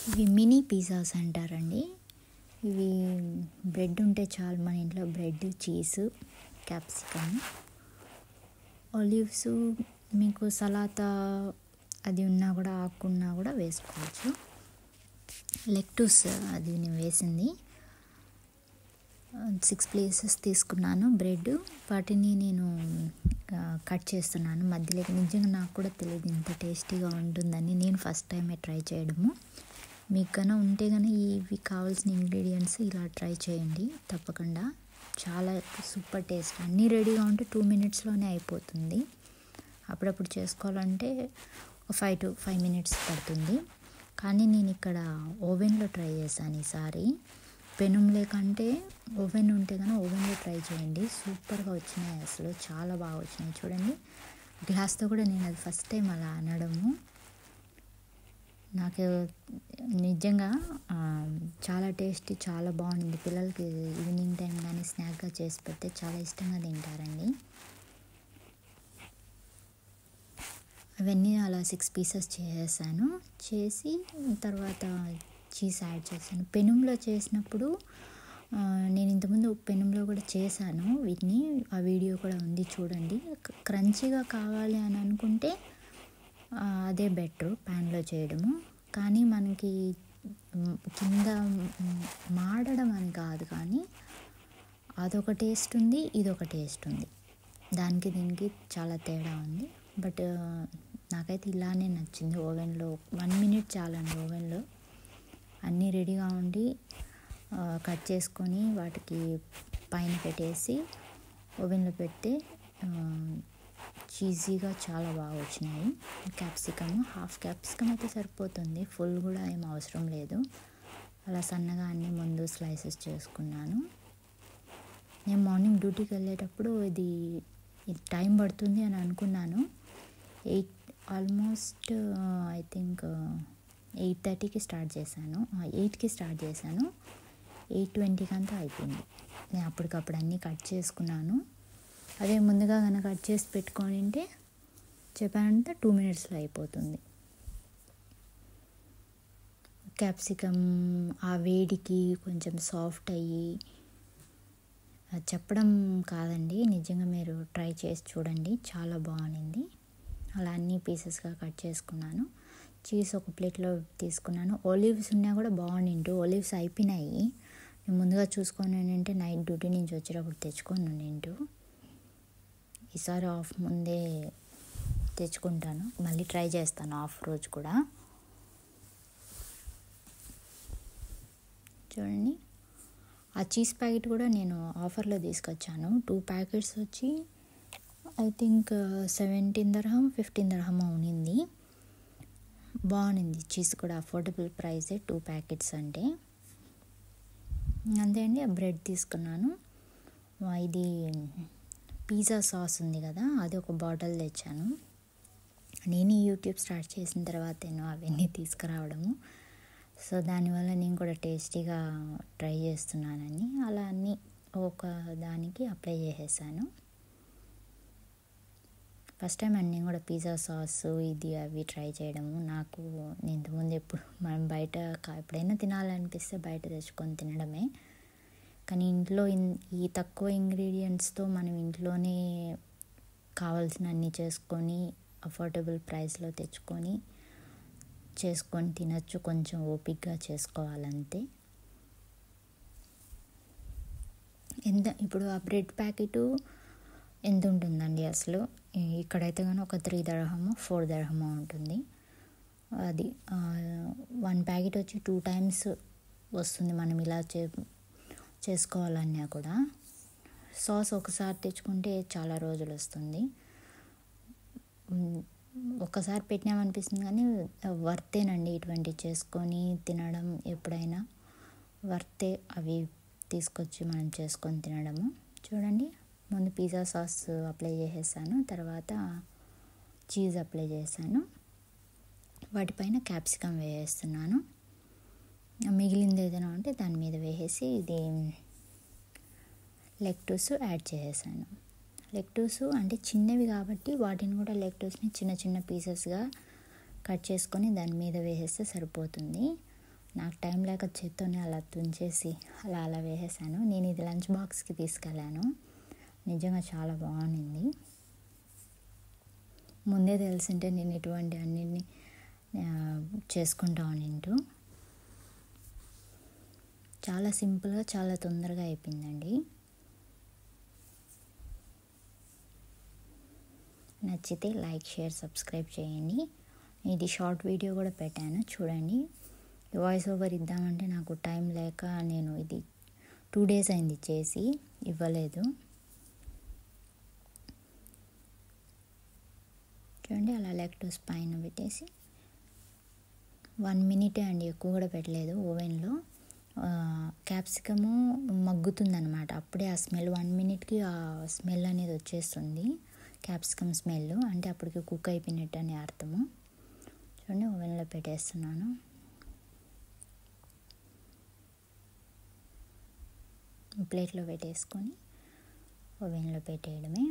ఇవి mini pizzas అంటారండి ఇవి బ్రెడ్ ఉంటే చాలు మన ఇంట్లో బ్రెడ్ చీజ్ క్యాప్సికమ్ ఆలివ్స్ మీకు సలాతా అది ఉన్నా కూడా ఆకున్నా కూడా వేసుకోవచ్చు లెక్టూస్ అది నేను వేసింది సిక్స్ ప్లేసెస్ తీసుకున్నాను బ్రెడ్ వాటిని నేను కట్ చేస్తున్నాను మధ్యలోకి నిజంగా నాకు కూడా తెలియదు ఇంత టేస్టీగా ఉంటుందని నేను ఫస్ట్ టైమే ట్రై చేయడము మీకు కన్నా ఉంటే కనుక ఇవి కావాల్సిన ఇంగ్రీడియంట్స్ ఇలా ట్రై చేయండి తప్పకుండా చాలా సూపర్ టేస్ట్ అన్నీ రెడీగా ఉంటే టూ మినిట్స్లోనే అయిపోతుంది అప్పుడప్పుడు చేసుకోవాలంటే ఒక ఫైవ్ టు ఫైవ్ మినిట్స్ పడుతుంది కానీ నేను ఇక్కడ ఓవెన్లో ట్రై చేశాను ఈసారి పెనుంలే కంటే ఓవెన్ ఉంటే కానీ ఓవెన్లో ట్రై చేయండి సూపర్గా వచ్చినాయి అసలు చాలా బాగా వచ్చినాయి చూడండి గ్లాస్తో కూడా నేను అది ఫస్ట్ టైం అలా అనడము నాకు నిజంగా చాలా టేస్టీ చాలా బాగుంది పిల్లలకి ఈవినింగ్ టైం కానీ స్నాక్గా చేసి పెడితే చాలా ఇష్టంగా తింటారండి అవన్నీ అలా సిక్స్ పీసెస్ చేసేసాను చేసి తర్వాత చీజ్ యాడ్ చేశాను పెనుంలో చేసినప్పుడు నేను ఇంతకుముందు పెనుంలో కూడా చేశాను వీటిని ఆ వీడియో కూడా ఉంది చూడండి క్రంచీగా కావాలి అని అనుకుంటే అదే బెటర్ ప్యాన్లో చేయడము కానీ మనకి కింద మాడడం అని కాదు కానీ అదొక టేస్ట్ ఉంది ఇదొక టేస్ట్ ఉంది దానికి దీనికి చాలా తేడా ఉంది బట్ నాకైతే ఇలానే నచ్చింది ఓవెన్లో వన్ మినిట్ చాలండి ఓవెన్లో అన్నీ రెడీగా ఉండి కట్ చేసుకొని వాటికి పైన పెట్టేసి ఓవెన్లో పెడితే చీజీగా చాలా బాగా వచ్చినాయి క్యాప్సికమ్ హాఫ్ క్యాప్సికమ్ అయితే సరిపోతుంది ఫుల్ కూడా ఏం అవసరం లేదు అలా సన్నగా అన్ని ముందు స్లైసెస్ చేసుకున్నాను నేను మార్నింగ్ డ్యూటీకి వెళ్ళేటప్పుడు ఇది టైం పడుతుంది అని అనుకున్నాను eight almost I think eight థర్టీకి స్టార్ట్ చేశాను ఎయిట్కి స్టార్ట్ చేశాను ఎయిట్ ట్వంటీకి అంతా అయిపోయింది నేను అప్పటికప్పుడు అన్నీ కట్ చేసుకున్నాను అదే ముందుగా కనుక కట్ చేసి పెట్టుకొని ఉంటే చెప్పానంటే టూ మినిట్స్లో అయిపోతుంది క్యాప్సికమ్ ఆ వేడికి కొంచెం సాఫ్ట్ అయ్యి చెప్పడం కాదండి నిజంగా మీరు ట్రై చేసి చూడండి చాలా బాగుంది అలా అన్ని పీసెస్గా కట్ చేసుకున్నాను చీజ్ ఒక ప్లేట్లో తీసుకున్నాను ఒలివ్స్ ఉన్నా కూడా బాగుండిండు ఒలివ్స్ అయిపోయినాయి నేను ముందుగా చూసుకొని అంటే నైట్ డ్యూటీ నుంచి వచ్చేటప్పుడు తెచ్చుకొని ఉండిండు ఈసారి ఆఫ్ ముందే తెచ్చుకుంటాను మళ్ళీ ట్రై చేస్తాను ఆఫ్ రోజు కూడా చూడండి ఆ చీజ్ ప్యాకెట్ కూడా నేను ఆఫర్లో తీసుకొచ్చాను టూ ప్యాకెట్స్ వచ్చి I think seventeen dirham fifteen dirham అవునింది బాగుంది చీజ్ కూడా అఫోర్డబుల్ ప్రైసే టూ ప్యాకెట్స్ అంటే అంతే అండి బ్రెడ్ తీసుకున్నాను ఇది పిజ్జా సాస్ ఉంది కదా అది ఒక బాటిల్ తెచ్చాను నేను యూట్యూబ్ స్టార్ట్ చేసిన తర్వాత నేను అవన్నీ తీసుకురావడము సో దానివల్ల నేను కూడా టేస్టీగా ట్రై చేస్తున్నానని అలా అన్నీ ఒక దానికి అప్లై చేసేసాను ఫస్ట్ టైం అండి నేను కూడా పిజ్జా సాస్ ఇది అవి ట్రై చేయడము నాకు నేను ఇంతకుముందు ఎప్పుడు మనం బయట ఎప్పుడైనా తినాలనిపిస్తే బయట తెచ్చుకొని తినడమే కానీ ఇంట్లో ఈ తక్కువ ఇంగ్రీడియంట్స్తో మనం ఇంట్లోనే కావాల్సిన అన్నీ చేసుకొని అఫోర్డబుల్ ప్రైస్లో తెచ్చుకొని చేసుకొని తినచ్చు కొంచెం ఓపిక్గా చేసుకోవాలంతే ఎంత ఇప్పుడు ఆ బ్రెడ్ ప్యాకెట్ ఎంత ఉంటుందండి అసలు ఇక్కడైతే కానీ ఒక త్రీ దర్హము ఫోర్ దర్హము ఉంటుంది అది వన్ ప్యాకెట్ వచ్చి టూ టైమ్స్ వస్తుంది మనం ఇలా చే చేసుకోవాలన్నా కూడా సాస్ ఒకసారి తెచ్చుకుంటే చాలా రోజులు వస్తుంది ఒక్కసారి పెట్టినామనిపిస్తుంది కానీ వర్తేనండి ఇటువంటి చేసుకొని తినడం ఎప్పుడైనా వర్తే అవి తీసుకొచ్చి మనం చేసుకొని తినడము చూడండి ముందు పిజ్జా సాస్ అప్లై చేసేసాను తర్వాత చీజ్ అప్లై చేశాను వాటిపైన క్యాప్సికమ్ వేసేస్తున్నాను మిగిలింది ఏదైనా ఉంటే దాని మీద వేసేసి ఇది లెక్టూస్ యాడ్ చేసేసాను లెక్టూస్ అంటే చిన్నవి కాబట్టి వాటిని కూడా లెక్టూస్ని చిన్న చిన్న పీసెస్గా కట్ చేసుకొని దాని మీద వేసేస్తే సరిపోతుంది నాకు టైం లేక చేత్తోనే అలా తుంచేసి అలా అలా వేసేసాను నేను ఇది లంచ్ బాక్స్కి తీసుకెళ్ళాను నిజంగా చాలా బాగుంది ముందే తెలిసింటే నేను ఇటువంటి అన్నిటిని చేసుకుంటా ఉన్నింటూ చాలా సింపుల్గా చాలా తొందరగా అయిపోయిందండి నచ్చితే లైక్ షేర్ సబ్స్క్రైబ్ చేయండి ఇది షార్ట్ వీడియో కూడా పెట్టాను చూడండి వాయిస్ ఓవర్ ఇద్దామంటే నాకు టైం లేక నేను ఇది టూ డేస్ అయింది చేసి ఇవ్వలేదు చూడండి అలా లెక్టోస్ పైన పెట్టేసి వన్ మినిటే అండి ఎక్కువ కూడా పెట్టలేదు ఓవెన్లో క్యాప్సికము మగ్గుతుందనమాట అప్పుడే ఆ స్మెల్ వన్ మినిట్కి ఆ స్మెల్ అనేది వచ్చేస్తుంది క్యాప్సికమ్ స్మెల్ అంటే అప్పటికి కుక్ అయిపోయినట్టు అని అర్థము చూడండి ఓవెన్లో పెట్టేస్తున్నాను ప్లేట్లో పెట్టేసుకొని ఓవెన్లో పెట్టేయడమే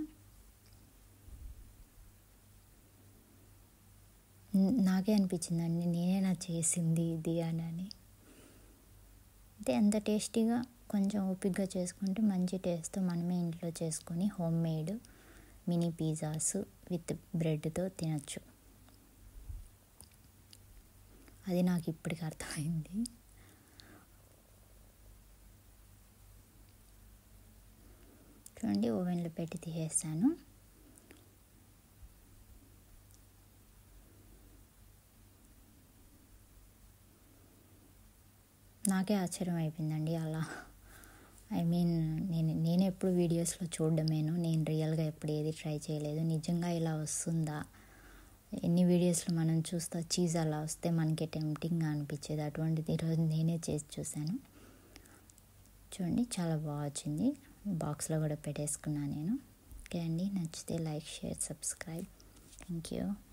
నాకే అనిపించిందండి నేనేనా చేసింది ఇది అని అని అంటే ఎంత టేస్టీగా కొంచెం ఓపిక్గా చేసుకుంటే మంచి టేస్ట్తో మనమే ఇంట్లో చేసుకొని homemade mini pizzas with బ్రెడ్తో తినచ్చు అది నాకు ఇప్పటికి అర్థమైంది చూడండి ఓవెన్లో పెట్టి తీసేస్తాను నాకే ఆశ్చర్యం అయిపోయిందండి అలా ఐ మీన్ నేను నేను ఎప్పుడు వీడియోస్లో చూడడమేను నేను రియల్గా ఎప్పుడు ఏది ట్రై చేయలేదు నిజంగా ఇలా వస్తుందా ఎన్ని వీడియోస్లో మనం చూస్తా చీజ్ అలా వస్తే మనకి టెంప్టింగ్గా అనిపించేది అటువంటిది ఈరోజు నేనే చేసి చూశాను చూడండి చాలా బాగా వచ్చింది బాక్స్లో కూడా పెట్టేసుకున్నాను నేను ఓకే అండి నచ్చితే like share subscribe thank you